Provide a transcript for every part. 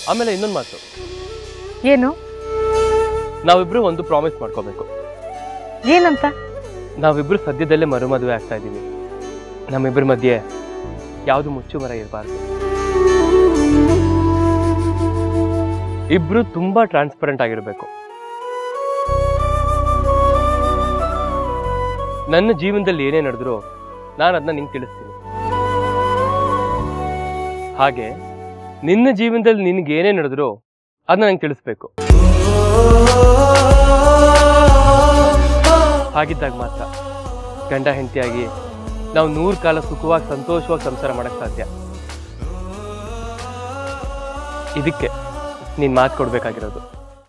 ಆಮೇಲೆ ಇನ್ನೊಂದು ಮಾತು ಏನು ನಾವಿಬ್ರು ಒಂದು ಪ್ರಾಮಿಸ್ ಮಾಡ್ಕೋಬೇಕು ಏನಂತ ನಾವಿಬ್ರು ಸದ್ಯದಲ್ಲೇ ಮರುಮದುವೆ ಆಗ್ತಾ ಇದ್ದೀವಿ ನಮ್ಮಿಬ್ಬರ ಮಧ್ಯೆ ಯಾವುದು ಮುಚ್ಚು ಮರ ಇರಬಾರ್ದು ಇಬ್ರು ತುಂಬಾ ಟ್ರಾನ್ಸ್ಪರೆಂಟ್ ಆಗಿರಬೇಕು ನನ್ನ ಜೀವನದಲ್ಲಿ ಏನೇ ನಡೆದ್ರು ನಾನು ಅದನ್ನ ನಿಂಗೆ ತಿಳಿಸ್ತೀನಿ ಹಾಗೆ ನಿನ್ನ ಜೀವನದಲ್ಲಿ ನಿನ್ಗೆ ಏನೇ ನಡೆದ್ರು ಅದನ್ನ ನಂಗೆ ತಿಳಿಸ್ಬೇಕು ಹಾಗಿದ್ದಾಗ ಮಾತ್ರ ಗಂಡ ಹೆಂಡತಿಯಾಗಿ ನಾವು ನೂರು ಕಾಲ ಸುಖವಾಗಿ ಸಂತೋಷವಾಗಿ ಸಂಸಾರ ಮಾಡಕ್ ಸಾಧ್ಯ ಇದಕ್ಕೆ ನೀನ್ ಮಾತು ಕೊಡ್ಬೇಕಾಗಿರೋದು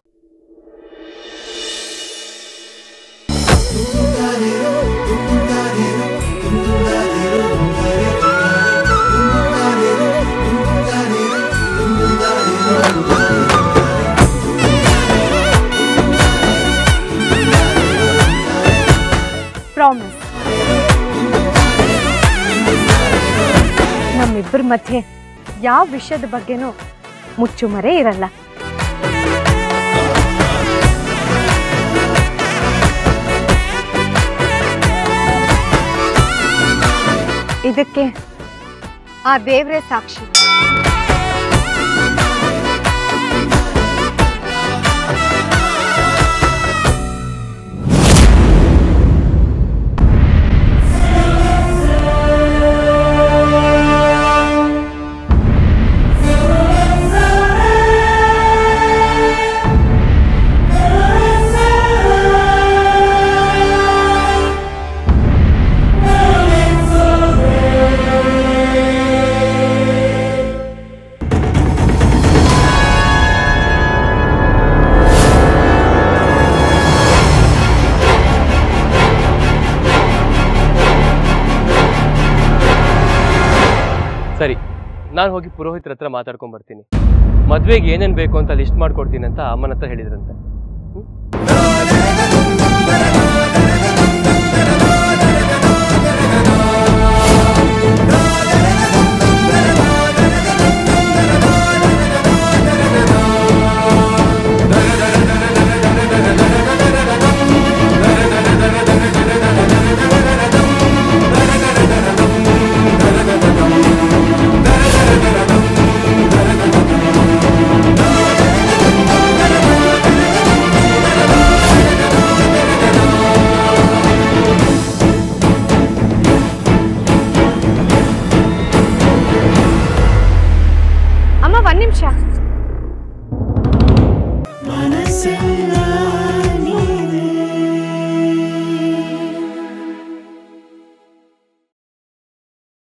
ಪ್ರಾಮಿಸ್ ನಮ್ಮಿಬ್ಬರ ಮಧ್ಯೆ ಯಾವ ವಿಷಯದ ಬಗ್ಗೆನೂ ಮುಚ್ಚುಮರೆ ಇರಲ್ಲ ಇದಕ್ಕೆ ಆ ದೇವ್ರೇ ಸಾಕ್ಷಿ ಸರಿ ನಾನು ಹೋಗಿ ಪುರೋಹಿತರ ಹತ್ರ ಮಾತಾಡ್ಕೊಂಡ್ ಬರ್ತೀನಿ ಮದ್ವೆಗೆ ಏನೇನ್ ಬೇಕು ಅಂತ ಲಿಸ್ಟ್ ಮಾಡ್ಕೊಡ್ತೀನಿ ಅಂತ ಅಮ್ಮನ ಹತ್ರ ಹೇಳಿದ್ರಂತೆ ಅಮ್ಮ ಒಂದ್ ನಿಮಿಷ ಮನಸ್ಸೆಲ್ಲ